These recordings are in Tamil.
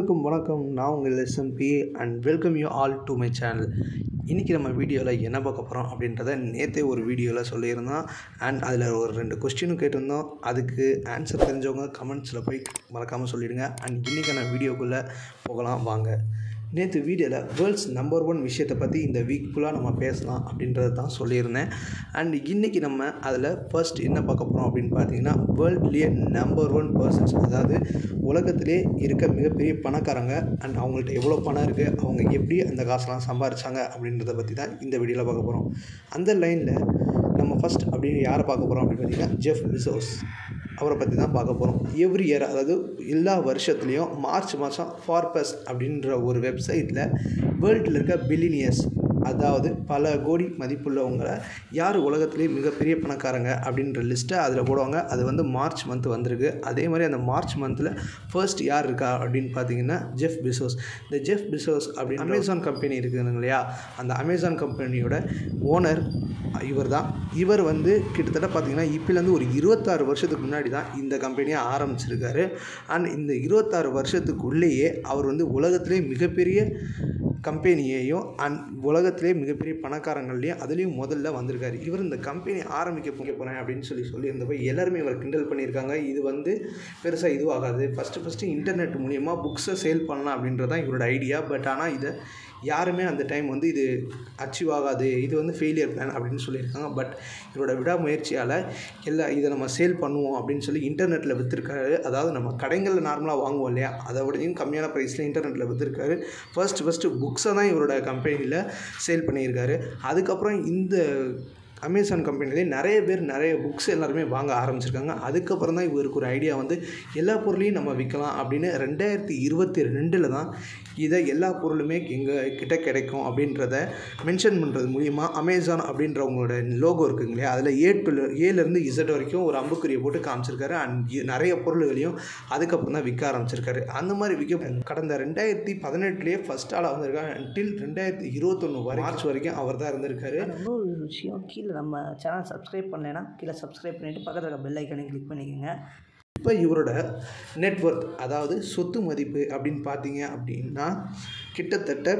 எல்லோருக்கும் வணக்கம் நான் உங்கள் SMP and welcome you all to my channel இன்றைக்கி நம்ம வீடியோவில் என்ன பார்க்க போகிறோம் அப்படின்றத நேற்றே ஒரு வீடியோவில் சொல்லியிருந்தோம் அண்ட் அதில் ஒரு ரெண்டு கொஸ்டினும் கேட்டிருந்தோம் அதுக்கு ஆன்சர் தெரிஞ்சவங்க கமெண்ட்ஸில் போய் மறக்காமல் சொல்லிடுங்க அண்ட் இன்றைக்கான வீடியோக்குள்ளே போகலாம் வாங்க நேற்று வீடியோவில் வேர்ல்ட்ஸ் நம்பர் ஒன் விஷயத்தை பற்றி இந்த வீக் ஃபுல்லாக நம்ம பேசலாம் அப்படின்றது தான் சொல்லியிருந்தேன் அண்ட் இன்றைக்கி நம்ம அதில் ஃபர்ஸ்ட் என்ன பார்க்க போகிறோம் அப்படின்னு பார்த்தீங்கன்னா வேர்ல்ட்லேயே நம்பர் ஒன் பர்சன்ஸ் அதாவது உலகத்திலே இருக்க மிகப்பெரிய பணக்காரங்க அண்ட் அவங்கள்ட்ட எவ்வளோ பணம் இருக்குது அவங்க எப்படி அந்த காசெல்லாம் சம்பாரிச்சாங்க அப்படின்றத பற்றி தான் இந்த வீடியோவில் பார்க்க போகிறோம் அந்த லைனில் நம்ம ஃபஸ்ட் அப்படின்னு யாரை பார்க்க போகிறோம் அப்படின்னு பார்த்தீங்கன்னா ஜெஃப் பிசோஸ் அவரை பற்றி தான் பார்க்க போகிறோம் எவ்ரி இயர் அதாவது எல்லா வருஷத்துலேயும் மார்ச் மாதம் ஃபார்பஸ் அப்படின்ற ஒரு வெப்சைட்டில் வேர்ல்டில் இருக்க பில்லினியர்ஸ் அதாவது பல கோடி மதிப்புள்ளவங்களை யார் உலகத்திலேயே மிகப்பெரிய பணக்காரங்க அப்படின்ற லிஸ்ட்டை அதில் போடுவாங்க அது வந்து மார்ச் மந்த் வந்திருக்கு அதே மாதிரி அந்த மார்ச் மந்தில் ஃபர்ஸ்ட் யார் இருக்கா அப்படின்னு பார்த்தீங்கன்னா ஜெஃப் பிசோஸ் இந்த ஜெஃப் பிசோஸ் அப்படின்னு அமேசான் கம்பெனி இருக்குதுங்க இல்லையா அந்த அமேசான் கம்பெனியோட ஓனர் இவர் தான் இவர் வந்து கிட்டத்தட்ட பார்த்தீங்கன்னா இப்போலேருந்து ஒரு இருபத்தாறு வருஷத்துக்கு முன்னாடி தான் இந்த கம்பெனியை ஆரம்பிச்சிருக்காரு அண்ட் இந்த இருபத்தாறு வருஷத்துக்குள்ளேயே அவர் வந்து உலகத்திலே மிகப்பெரிய கம்பெனியையும் அண்ட் உலகத்திலே மிகப்பெரிய பணக்காரங்கள்லையும் அதுலேயும் முதல்ல வந்திருக்காரு இவர் இந்த கம்பெனி ஆரம்பிக்க போக போகிறேன் அப்படின்னு சொல்லி சொல்லியிருந்தப்போ எல்லாருமே இவர் கிண்டல் பண்ணியிருக்காங்க இது வந்து பெருசாக இதுவாகாது ஃபஸ்ட்டு ஃபஸ்ட்டு இன்டர்நெட் மூலிமா புக்ஸை சேல் பண்ணலாம் அப்படின்றது தான் இவரோட ஐடியா பட் ஆனால் இதை யாருமே அந்த டைம் வந்து இது அச்சீவ் ஆகாது இது வந்து ஃபெயிலியர் பிளான் அப்படின்னு சொல்லியிருக்காங்க பட் இவரோட விடாமுயற்சியால் எல்லா இதை நம்ம சேல் பண்ணுவோம் அப்படின்னு சொல்லி இன்டர்நெட்டில் விற்றுருக்காரு அதாவது நம்ம கடைகளில் நார்மலாக வாங்குவோம் இல்லையா அதை விடையும் கம்மியான ப்ரைஸில் இன்டர்நெட்டில் விற்றுருக்காரு ஃபர்ஸ்ட் ஃபஸ்ட்டு புக்ஸை தான் இவரோட கம்பெனியில் சேல் பண்ணியிருக்காரு அதுக்கப்புறம் இந்த அமேசான் கம்பெனிலே நிறைய பேர் நிறைய புக்ஸ் எல்லாருமே வாங்க ஆரம்பிச்சிருக்காங்க அதுக்கப்புறம் தான் இவருக்கு ஒரு ஐடியா வந்து எல்லா பொருளையும் நம்ம விற்கலாம் அப்படின்னு ரெண்டாயிரத்தி இருபத்தி ரெண்டில் தான் இதை எல்லா பொருளுமே எங்கள் கிட்ட கிடைக்கும் அப்படின்றத மென்ஷன் பண்ணுறது மூலிமா அமேசான் அப்படின்றவங்களோட லோகோ இருக்குங்க இல்லையா அதில் ஏ டு ஏலேருந்து இசட் வரைக்கும் ஒரு அம்புக்குறியை போட்டு காமிச்சிருக்காரு அண்ட் நிறைய பொருள்களையும் அதுக்கப்புறம் தான் விற்க ஆரம்பிச்சிருக்காரு அந்த மாதிரி விற்க கடந்த ரெண்டாயிரத்தி பதினெட்டுலேயே ஃபஸ்ட் ஆளாக வந்திருக்காரு அன்டில் ரெண்டாயிரத்தி இருபத்தொன்று வரை மார்ச் வரைக்கும் அவர் தான் இருந்திருக்காரு இன்னொரு விஷயம் கீழே நம்ம சேனல் சப்ஸ்கிரைப் பண்ணலைன்னா கீழே சப்ஸ்கிரைப் பண்ணிவிட்டு பக்கத்தில் இருக்க பெல் ஐக்கனையும் கிளிக் பண்ணிக்கோங்க இப்போ இவரோட நெட்ஒர்க் அதாவது சொத்து மதிப்பு அப்படின்னு பார்த்தீங்க அப்படின்னா கிட்டத்தட்ட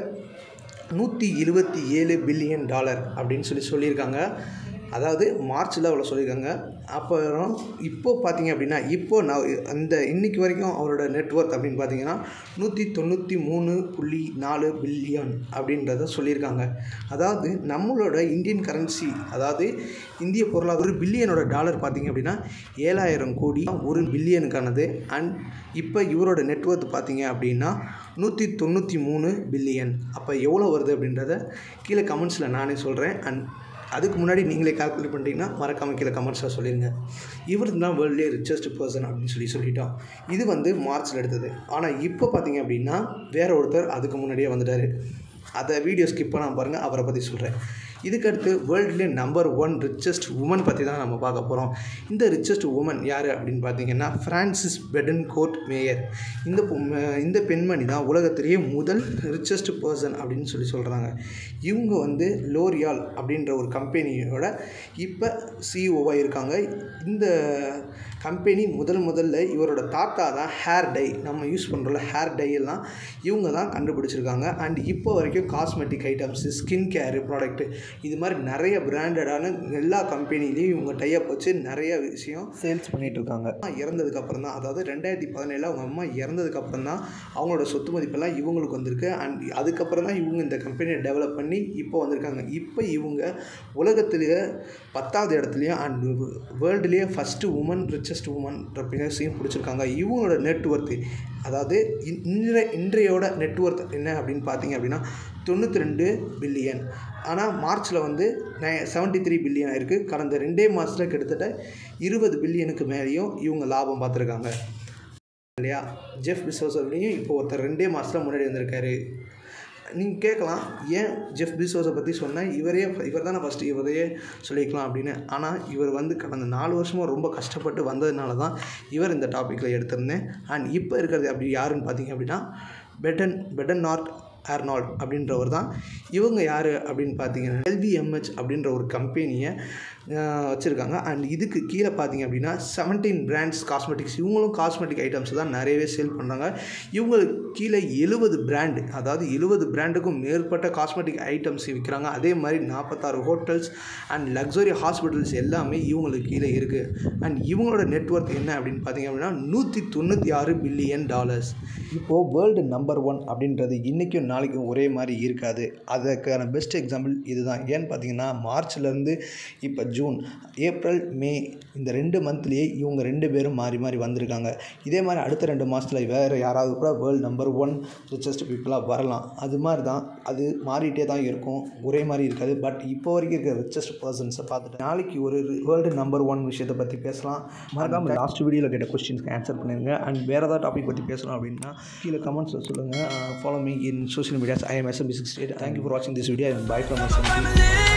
நூற்றி இருபத்தி ஏழு பில்லியன் டாலர் அப்படின்னு சொல்லி சொல்லியிருக்காங்க அதாவது மார்ச்சில் அவ்வளோ சொல்லியிருக்காங்க அப்புறம் இப்போ பார்த்தீங்க அப்படின்னா இப்போ நான் அந்த இன்னைக்கு வரைக்கும் அவரோட நெட்ஒர்க் அப்படின்னு பார்த்தீங்கன்னா நூற்றி தொண்ணூற்றி மூணு புள்ளி நாலு பில்லியன் அப்படின்றத சொல்லியிருக்காங்க அதாவது நம்மளோட இந்தியன் கரன்சி அதாவது இந்திய பொருளாதார ஒரு பில்லியனோட டாலர் பார்த்தீங்க அப்படின்னா ஏழாயிரம் கோடி ஒரு பில்லியனுக்கானது அண்ட் இப்போ இவரோட நெட்ஒர்க் பார்த்தீங்க அப்படின்னா நூற்றி தொண்ணூற்றி மூணு பில்லியன் அப்போ எவ்வளோ வருது அப்படின்றத கீழே கமெண்ட்ஸில் நானே சொல்கிறேன் அண்ட் அதுக்கு முன்னாடி நீங்களே கால்குலேட் பண்ணிட்டீங்கன்னா மறக்காமல் கீழே கமெண்ட்ஸில் சொல்லிடுங்க இவர் தான் வேர்ல்ட்லேயே ரிச்சஸ்ட் பர்சன் அப்படின்னு சொல்லி சொல்லிட்டோம் இது வந்து மார்ச்சில் எடுத்தது ஆனால் இப்போ பார்த்தீங்க அப்படின்னா வேற ஒருத்தர் அதுக்கு முன்னாடியே வந்துட்டார் அதை வீடியோ ஸ்கிப் பண்ணாமல் பாருங்கள் அவரை பற்றி சொல்கிறேன் இதுக்கடுத்து வேர்ல்ட்லேயே நம்பர் ஒன் ரிச்சஸ்ட் உமன் பற்றி தான் நம்ம பார்க்க போகிறோம் இந்த ரிச்சஸ்ட் உமன் யார் அப்படின்னு பார்த்தீங்கன்னா ஃப்ரான்சிஸ் பெடன் கோர்ட் மேயர் இந்த பொ- இந்த பெண்மணி தான் உலகத்திலேயே முதல் ரிச்சஸ்ட் பர்சன் அப்படின்னு சொல்லி சொல்கிறாங்க இவங்க வந்து லோரியால் அப்படின்ற ஒரு கம்பெனியோட இப்போ சிஇஓவாக இருக்காங்க இந்த கம்பெனி முதல் முதல்ல இவரோட தாத்தா தான் ஹேர் டை நம்ம யூஸ் பண்ணுறோம்ல ஹேர் டை எல்லாம் இவங்க தான் கண்டுபிடிச்சிருக்காங்க அண்ட் இப்போ வரைக்கும் cosmetic items skin care product இது மாதிரி நிறைய பிராண்டடான எல்லா கம்பெனிலையும் இவங்க டைப் வச்சு நிறைய விஷயம் சேல்ஸ் பண்ணிட்டு இருக்காங்க அம்மா இறந்ததுக்கப்புறம் தான் அதாவது ரெண்டாயிரத்தி பதினேழில் அவங்க அம்மா இறந்ததுக்கப்புறம் தான் அவங்களோட சொத்து மதிப்பெல்லாம் இவங்களுக்கு வந்திருக்கு அண்ட் அதுக்கப்புறம் தான் இவங்க இந்த கம்பெனியை டெவலப் பண்ணி இப்போ வந்திருக்காங்க இப்போ இவங்க உலகத்திலேயே பத்தாவது இடத்துலையும் அண்ட் வேர்ல்டுலேயே ஃபஸ்ட்டு உமன் ரிச்சஸ்ட் உமன் பிளேஸையும் பிடிச்சிருக்காங்க இவங்களோட நெட்ஒர்த்து அதாவது இன்- இன்றைய இன்றையோட நெட்ஒர்த் என்ன அப்படின்னு பார்த்தீங்க அப்படின்னா தொண்ணூற்றி ரெண்டு பில்லியன் ஆனால் மார்ச்சில் வந்து செவன்ட்டி த்ரீ பில்லியன் இருக்குது கடந்த ரெண்டே மாதத்தில் கிட்டத்தட்ட இருபது பில்லியனுக்கு மேலேயும் இவங்க லாபம் பார்த்துருக்காங்க இல்லையா ஜெஃப் பிசோஸோடையும் இப்போ ஒருத்தர் ரெண்டே மாதத்தில் முன்னாடி வந்திருக்காரு நீங்கள் கேட்கலாம் ஏன் ஜெஃப் பிசோஸை பற்றி சொன்னேன் இவரே இவர் தானே ஃபஸ்ட்டு இவரையே சொல்லிக்கலாம் அப்படின்னு ஆனால் இவர் வந்து கடந்த நாலு வருஷமாக ரொம்ப கஷ்டப்பட்டு வந்ததுனால தான் இவர் இந்த டாப்பிக்கில் எடுத்திருந்தேன் அண்ட் இப்போ இருக்கிறது அப்படி யாருன்னு பார்த்தீங்க அப்படின்னா பெடன் பெடன் நார்ட் ஏர்னால்ட் அப்படின்றவர் தான் இவங்க யார் அப்படின்னு பார்த்தீங்கன்னா எல்விஎம்ஹெச் அப்படின்ற ஒரு கம்பெனியை வச்சுருக்காங்க அண்ட் இதுக்கு கீழே பார்த்தீங்க அப்படின்னா செவன்டீன் பிராண்ட்ஸ் காஸ்மெட்டிக்ஸ் இவங்களும் காஸ்மெட்டிக் ஐட்டம்ஸ் தான் நிறையவே சேல் பண்ணுறாங்க இவங்களுக்கு கீழே எழுபது பிராண்டு அதாவது எழுபது பிராண்டுக்கும் மேற்பட்ட காஸ்மெட்டிக் ஐட்டம்ஸ் விற்கிறாங்க அதே மாதிரி நாற்பத்தாறு ஹோட்டல்ஸ் அண்ட் லக்ஸரி ஹாஸ்பிட்டல்ஸ் எல்லாமே இவங்களுக்கு கீழே இருக்குது அண்ட் இவங்களோட நெட்ஒர்க் என்ன அப்படின்னு பார்த்தீங்க அப்படின்னா நூற்றி தொண்ணூற்றி ஆறு பில்லியன் டாலர்ஸ் இப்போது வேர்ல்டு நம்பர் ஒன் அப்படின்றது இன்றைக்கும் நாளைக்கும் ஒரே மாதிரி இருக்காது அதுக்கான பெஸ்ட் எக்ஸாம்பிள் இதுதான் ஏன்னு பார்த்தீங்கன்னா மார்ச்லேருந்து இப்போ ஜூன் ஏப்ரல் மே இந்த ரெண்டு மந்த்லேயே இவங்க ரெண்டு பேரும் மாறி மாறி வந்திருக்காங்க இதே மாதிரி அடுத்த ரெண்டு மாதத்தில் வேறு யாராவது கூட வேர்ல்டு நம்பர் ஒன் ரிச்சஸ்ட் பீப்புளாக வரலாம் அது மாதிரி தான் அது மாறிட்டே தான் இருக்கும் ஒரே மாதிரி இருக்காது பட் இப்போ வரைக்கும் இருக்கிற ரிச்சஸ்ட் பர்சன்ஸை பார்த்துட்டு நாளைக்கு ஒரு வேர்ல்டு நம்பர் ஒன் விஷயத்தை பற்றி பேசலாம் மறக்காமல் லாஸ்ட் வீடியோவில் கேட்ட கொஸ்டின்ஸ்க்கு ஆன்சர் பண்ணிடுங்க அண்ட் வேறு ஏதாவது டாபிக் பற்றி பேசணும் அப்படின்னா கீழே கமெண்ட்ஸில் சொல்லுங்கள் follow me in social medias I am SMP sixty eight thank you for வாட்சிங் this video bye from SMP